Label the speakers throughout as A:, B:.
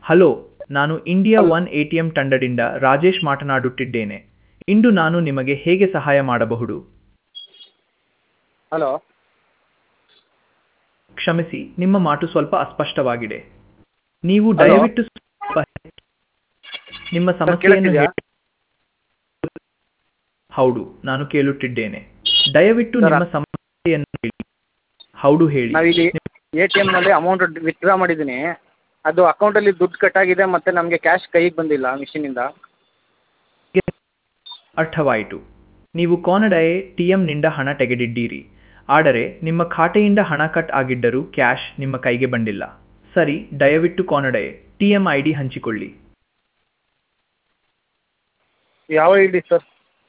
A: Hello ನಾನು India one A T M ತಂಡದಿಂದ ರಾಜೇಶ್ ಮಾತನಾಡುತ್ತಿದ್ದೇನೆ ಇಂದು ನಾನು ನಿಮಗೆ ಹೇಗೆ ಸಹಾಯ ಮಾಡಬಹುದು
B: ಹಲೋ
A: ಕ್ಷಮಿಸಿ ನಿಮ್ಮ ಮಾತು ಸ್ವಲ್ಪ ಅಸ್ಪಷ್ಟವಾಗಿದೆ ನೀವು
B: ಹಲೋ?
A: ದಯವಿಟ್ಟು ಸ್ವಲ್ಪ ನಿಮ್ಮ ಸಮಸ್ಯೆಯನ್ನು
B: ಕೇಳುತ್ತಿದೆಯಾ?
A: ಹೇಳಿ ಹೌದು ನಾನು ಕೇಳುತ್ತಿದ್ದೇನೆ ದಯವಿಟ್ಟು
B: ಸರ್,
A: ನಿಮ್ಮ ಸಮಸ್ಯೆಯನ್ನು ಹೇಳಿ ಹೌದು ಹೇಳಿ
B: ನಾವಿಲ್ಲಿ ಎ ಟಿ ಎಮ್ನಲ್ಲಿ ಅಮೌಂಟ್ ವಿತ್ಡ್ರಾ ಮಾಡಿದ್ದೀನಿ ಅದು ಅಕೌಂಟಲ್ಲಿ ದುಡ್ಡು ಕಟ್ಟಾಗಿದೆ ಮತ್ತು ನಮಗೆ ಕ್ಯಾಶ್ ಕೈಗೆ ಬಂದಿಲ್ಲ ಮಿಷಿನಿಂದ
A: ಅರ್ಥವಾಯಿತು ನೀವು ಕೋನಡಾಯೆ ಟಿಎಂನಿಂದ ಹಣ ತೆಗೆದಿದ್ದೀರಿ ಆದರೆ ನಿಮ್ಮ ಖಾತೆಯಿಂದ ಹಣ ಕಟ್ ಆಗಿದ್ದರೂ ಕ್ಯಾಶ್ ನಿಮ್ಮ ಕೈಗೆ ಬಂದಿಲ್ಲ ಸರಿ ದಯವಿಟ್ಟು ಕೋನಡಾಯೆ ಟಿಎಂ ಐ ಡಿ ಹಂಚಿಕೊಳ್ಳಿ
B: ಯಾವ ಇಡಿ ಸರ್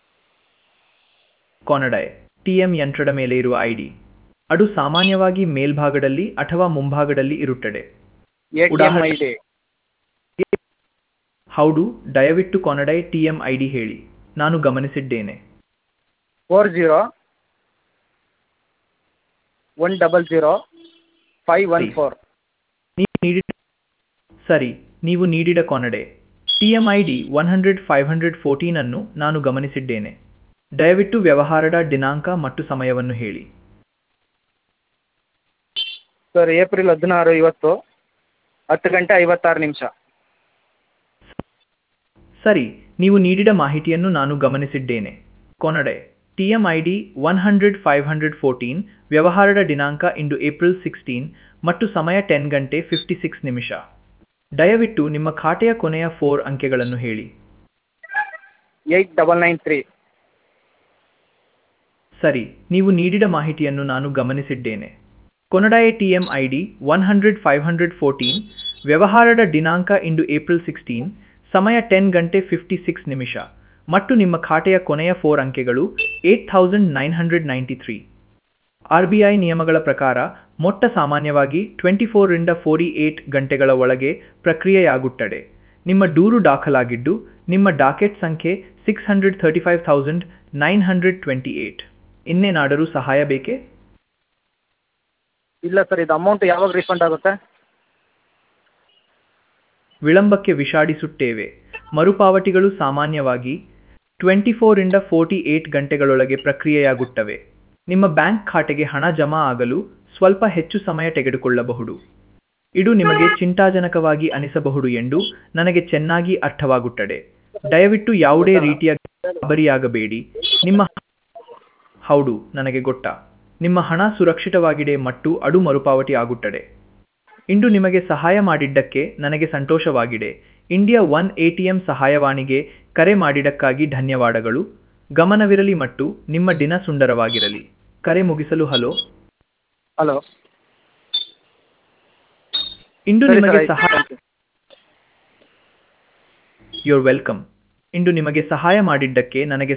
A: ಕೋನಡಾಯೆ ಟಿಎಂ ಯಂತ್ರದ ಮೇಲೆ ಇರುವ ಐ ಡಿ ಅದು ಸಾಮಾನ್ಯವಾಗಿ ಮೇಲ್ಭಾಗದಲ್ಲಿ ಅಥವಾ ಮುಂಭಾಗದಲ್ಲಿ ಇರುತ್ತದೆ
B: ಎ ಟಿ ಎಮ್
A: ಉದಾಹರಣೆ-
B: ಐ ಡಿ
A: ಹೌದು ದಯವಿಟ್ಟು ಕೊನಡೈ ಟಿಎಂ ಐ ಡಿ ಹೇಳಿ ನಾನು ಗಮನಿಸಿದ್ದೇನೆ
B: four zero one double zero five one four
A: ನೀವು ನೀಡಿದ ಸರಿ ನೀವು ನೀಡಿದ ಕೊನಡೆ TM I D one hundred five hundred fourteen ಅನ್ನು ನಾನು ಗಮನಿಸಿದ್ದೇನೆ ದಯವಿಟ್ಟು ವ್ಯವಹಾರದ ದಿನಾಂಕ ಮತ್ತು ಸಮಯವನ್ನು ಹೇಳಿ
B: ಸರ್ ಏಪ್ರಿಲ್ ಹದಿನಾರು ಇವತ್ತು ಹತ್ತು ಗಂಟೆ ಐವತ್ತಾರು ನಿಮಿಷ
A: ಸರಿ ನೀವು ನೀಡಿದ ಮಾಹಿತಿಯನ್ನು ನಾನು ಗಮನಿಸಿದ್ದೇನೆ ಕೊನಡೆ TM I D one hundred five hundred fourteen ವ್ಯವಹಾರದ ದಿನಾಂಕ ಇಂದು ಏಪ್ರಿಲ್ ಸಿಕ್ಸ್ಟೀನ್ ಮತ್ತು ಸಮಯ ಟೆನ್ ಗಂಟೆ ಫಿಫ್ಟಿ ಸಿಕ್ಸ್ ನಿಮಿಷ ದಯವಿಟ್ಟು ನಿಮ್ಮ ಖಾತೆಯ ಕೊನೆಯ ಫೋರ್ ಅಂಕೆಗಳನ್ನು ಹೇಳಿ
B: ಏಯ್ಟ್ ಡಬಲ್ ನೈನ್ ತ್ರೀ
A: ಸರಿ ನೀವು ನೀಡಿದ ಮಾಹಿತಿಯನ್ನು ನಾನು ಗಮನಿಸಿದ್ದೇನೆ ಕೊನಡಾಯ TM I D one hundred five hundred fourteen ವ್ಯವಹಾರದ ದಿನಾಂಕ ಇಂದು ಏಪ್ರಿಲ್ ಸಿಕ್ಸ್ಟೀನ್ ಸಮಯ ಟೆನ್ ಗಂಟೆ ಫಿಫ್ಟಿ ಸಿಕ್ಸ್ ನಿಮಿಷ ಮತ್ತು ನಿಮ್ಮ ಖಾತೆಯ ಕೊನೆಯ ಫೋರ್ ಅಂಕೆಗಳು eight thousand nine hundred ninety three R B I ನಿಯಮಗಳ ಪ್ರಕಾರ ಮೊಟ್ಟ ಸಾಮಾನ್ಯವಾಗಿ ಟ್ವೆಂಟಿ ಫೋರಿಂದ ಫೋರ್ಟಿ ಏಟ್ ಗಂಟೆಗಳ ಒಳಗೆ ಪ್ರಕ್ರಿಯೆಯಾಗುತ್ತದೆ ನಿಮ್ಮ ದೂರು ದಾಖಲಾಗಿದ್ದು ನಿಮ್ಮ ಡಾಕೆಟ್ ಸಂಖ್ಯೆ six hundred thirty five thousand nine hundred twenty eight ಇನ್ನೇನಾದರೂ ಸಹಾಯ ಬೇಕೇ
B: ಇಲ್ಲ ಸರ್ ಇದು ಅಮೌಂಟ್ ಯಾವಾಗ ರಿಫಂಡ್ ಆಗುತ್ತೆ
A: ವಿಳಂಬಕ್ಕೆ ವಿಷಾಡಿಸುತ್ತೇವೆ ಮರುಪಾವತಿಗಳು ಸಾಮಾನ್ಯವಾಗಿ ಟ್ವೆಂಟಿ ಫೋರಿಂದ ಫೋರ್ಟಿ ಏಟ್ ಗಂಟೆಗಳೊಳಗೆ ಪ್ರಕ್ರಿಯೆಯಾಗುತ್ತವೆ ನಿಮ್ಮ ಬ್ಯಾಂಕ್ ಖಾತೆಗೆ ಹಣ ಜಮಾ ಆಗಲು ಸ್ವಲ್ಪ ಹೆಚ್ಚು ಸಮಯ ತೆಗೆದುಕೊಳ್ಳಬಹುದು ಇದು ನಿಮಗೆ ಚಿಂತಾಜನಕವಾಗಿ ಅನಿಸಬಹುದು ಎಂದು ನನಗೆ ಚೆನ್ನಾಗಿ ಅರ್ಥವಾಗುತ್ತದೆ ದಯವಿಟ್ಟು ಯಾವುದೇ ರೀತಿಯ ಗಾಬರಿಯಾಗಬೇಡಿ ನಿಮ್ಮ ಹೌದು ನನಗೆ ಗೊತ್ತಾ ನಿಮ್ಮ ಹಣ ಸುರಕ್ಷಿತವಾಗಿದೆ ಮತ್ತು ಅದು ಮರುಪಾವತಿ ಆಗುತ್ತದೆ ಇಂದು ನಿಮಗೆ ಸಹಾಯ ಮಾಡಿದ್ದಕ್ಕೆ ನನಗೆ ಸಂತೋಷವಾಗಿದೆ India one A T M ಸಹಾಯವಾಣಿಗೆ ಕರೆ ಮಾಡಿದ್ದಕ್ಕಾಗಿ ಧನ್ಯವಾದಗಳು ಗಮನವಿರಲಿ ಮತ್ತು ನಿಮ್ಮ ದಿನ ಸುಂದರವಾಗಿರಲಿ ಕರೆ ಮುಗಿಸಲು ಹಲೋ
B: ಹಲೋ
A: ಇಂದು
B: ಸರಿ
A: ನಿಮಗೆ
B: ಸರ್
A: ಸಹಾಯ
B: ಆಯ್ತು
A: ಯೋರ್ ವೆಲ್ಕಮ್ ಇಂದು ನಿಮಗೆ ಸಹಾಯ ಮಾಡಿದ್ದಕ್ಕೆ ನನಗೆ